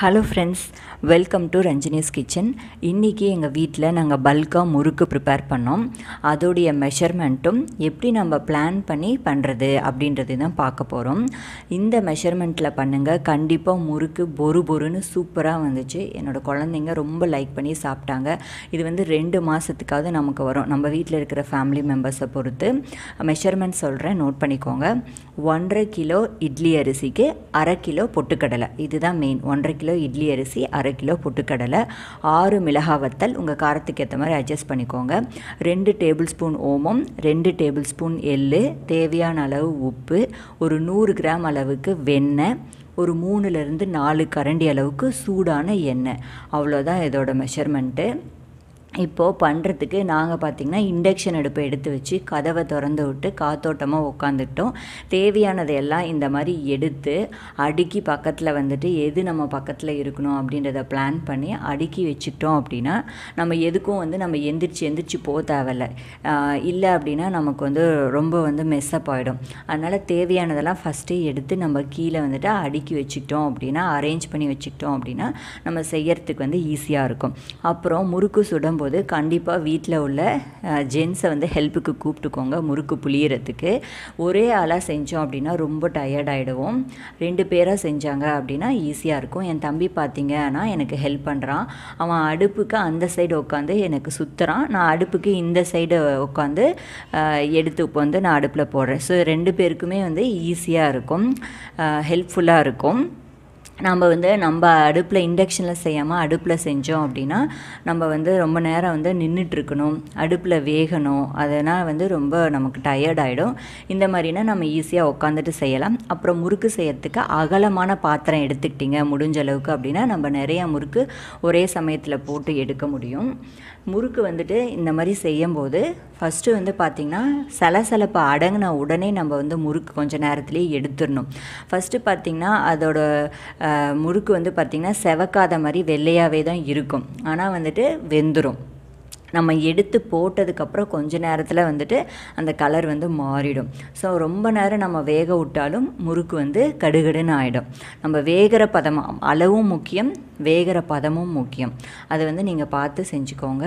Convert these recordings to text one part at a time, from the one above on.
hello friends welcome to Ranjini's kitchen இன்றைக்கி எங்கள் வீட்டில் நாங்கள் பல்காக முறுக்கு ப்ரிப்பேர் பண்ணோம் அதோடைய மெஷர்மெண்ட்டும் எப்படி நம்ம பிளான் பண்ணி பண்ணுறது அப்படின்றது தான் பார்க்க போகிறோம் இந்த மெஷர்மெண்ட்டில் பண்ணுங்கள் கண்டிப்பாக முறுக்கு பொறு பொறுன்னு சூப்பராக வந்துச்சு என்னோடய குழந்தைங்க ரொம்ப லைக் பண்ணி சாப்பிட்டாங்க இது வந்து ரெண்டு மாதத்துக்காவது நமக்கு வரும் நம்ம வீட்டில் இருக்கிற ஃபேமிலி மெம்பர்ஸை பொறுத்து மெஷர்மெண்ட் சொல்கிறேன் நோட் பண்ணிக்கோங்க ஒன்றரை கிலோ இட்லி அரிசிக்கு அரை கிலோ பொட்டுக்கடலை இதுதான் மெயின் ஒன்றரை கிலோ இட்லி அரிசி அரை கிலோ பொட்டுக்கடலை ஆறு மிளகா வத்தல் உங்கள் காரத்துக்கு ஏற்ற மாதிரி அட்ஜஸ்ட் பண்ணிக்கோங்க ரெண்டு டேபிள் ஸ்பூன் ஓமம் ரெண்டு டேபிள் ஸ்பூன் எள்ளு தேவையான அளவு உப்பு ஒரு நூறு கிராம் அளவுக்கு வெண்ணெய் ஒரு மூணுலேருந்து நாலு கரண்டி அளவுக்கு சூடான எண்ணெய் அவ்வளோதான் இதோட மெஷர்மெண்ட்டு இப்போது பண்ணுறதுக்கு நாங்கள் பார்த்திங்கன்னா இண்டக்ஷன் அடுப்பை எடுத்து வச்சு கதவை திறந்து விட்டு காத்தோட்டமாக உட்காந்துக்கிட்டோம் தேவையானதை எல்லாம் இந்த மாதிரி எடுத்து அடுக்கி பக்கத்தில் வந்துட்டு எது நம்ம பக்கத்தில் இருக்கணும் அப்படின்றத பிளான் பண்ணி அடுக்கி வச்சுக்கிட்டோம் அப்படின்னா நம்ம எதுக்கும் வந்து நம்ம எந்திரிச்சு எந்திரிச்சு போக தேவையில்ல இல்லை அப்படின்னா நமக்கு வந்து ரொம்ப வந்து மெஸ்ஸப் ஆகிடும் அதனால் தேவையானதெல்லாம் ஃபஸ்ட்டு எடுத்து நம்ம கீழே வந்துட்டு அடுக்கி வச்சுக்கிட்டோம் அப்படின்னா அரேஞ்ச் பண்ணி வச்சுக்கிட்டோம் அப்படின்னா நம்ம செய்யறதுக்கு வந்து ஈஸியாக இருக்கும் அப்புறம் முறுக்கு சுடும் போது கண்டிப்பாக வீட்டில் உள்ள ஜென்ஸை வந்து ஹெல்ப்புக்கு கூப்பிட்டுக்கோங்க முறுக்கு புளியறதுக்கு ஒரே ஆளாக செஞ்சோம் அப்படின்னா ரொம்ப டயர்ட் ஆகிடுவோம் ரெண்டு பேராக செஞ்சாங்க அப்படின்னா ஈஸியாக இருக்கும் என் தம்பி பார்த்தீங்கன்னா எனக்கு ஹெல்ப் பண்ணுறான் அவன் அடுப்புக்கு அந்த சைடு உட்காந்து எனக்கு சுற்றுறான் நான் அடுப்புக்கு இந்த சைடு உட்காந்து எடுத்து வந்து நான் அடுப்பில் போடுறேன் ஸோ ரெண்டு பேருக்குமே வந்து ஈஸியாக இருக்கும் ஹெல்ப்ஃபுல்லாக இருக்கும் நம்ம வந்து நம்ம அடுப்பில் இண்டக்ஷனில் செய்யாமல் அடுப்பில் செஞ்சோம் அப்படின்னா நம்ம வந்து ரொம்ப நேரம் வந்து நின்றுட்டுருக்கணும் அடுப்பில் வேகணும் அதனால் வந்து ரொம்ப நமக்கு டயர்ட் ஆகிடும் இந்த மாதிரினா நம்ம ஈஸியாக உட்காந்துட்டு செய்யலாம் அப்புறம் முறுக்கு செய்யறதுக்கு அகலமான பாத்திரம் எடுத்துக்கிட்டிங்க முடிஞ்ச அளவுக்கு அப்படின்னா நம்ம நிறைய முறுக்கு ஒரே சமயத்தில் போட்டு எடுக்க முடியும் முறுக்கு வந்துட்டு இந்த மாதிரி செய்யும்போது ஃபஸ்ட்டு வந்து பார்த்திங்கன்னா சலசலப்பை அடங்கின உடனே நம்ம வந்து முறுக்கு கொஞ்சம் நேரத்துலேயே எடுத்துடணும் ஃபஸ்ட்டு பார்த்திங்கன்னா அதோட முறுக்கு வந்து பார்த்திங்கன்னா செவக்காத மாதிரி வெள்ளையாகவே தான் இருக்கும் ஆனால் வந்துட்டு வெந்துடும் நம்ம எடுத்து போட்டதுக்கப்புறம் கொஞ்ச நேரத்தில் வந்துட்டு அந்த கலர் வந்து மாறிடும் ஸோ ரொம்ப நேரம் நம்ம வேக விட்டாலும் முறுக்கு வந்து கடுகடுன்னு ஆகிடும் நம்ம வேகிற பதம் அளவும் முக்கியம் வேகிற பதமும் முக்கியம் அதை வந்து நீங்கள் பார்த்து செஞ்சுக்கோங்க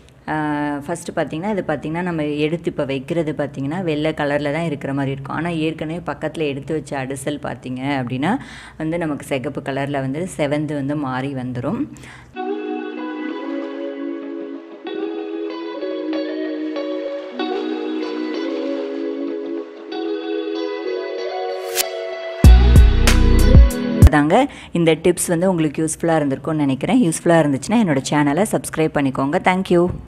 ஃபஸ்ட்டு பார்த்திங்கன்னா இது பார்த்திங்கன்னா நம்ம எடுத்து இப்போ வைக்கிறது பார்த்திங்கன்னா வெள்ளை கலரில் தான் இருக்கிற மாதிரி இருக்கும் ஆனால் ஏற்கனவே பக்கத்தில் எடுத்து வச்ச அடிசல் பார்த்திங்க அப்படின்னா வந்து நமக்கு சிகப்பு கலரில் வந்து செவந்து வந்து மாறி வந்துடும் தாங்க இந்த டிப்ஸ் வந்து உங்களுக்கு யூஸ்ஃபுல்லாக இருந்திருக்கும்னு நினைக்கிறேன் யூஸ்ஃபுல்லாக இருந்துச்சுன்னா என்னோடய சேனலை சப்ஸ்கிரைப் பண்ணிக்கோங்க தேங்க்யூ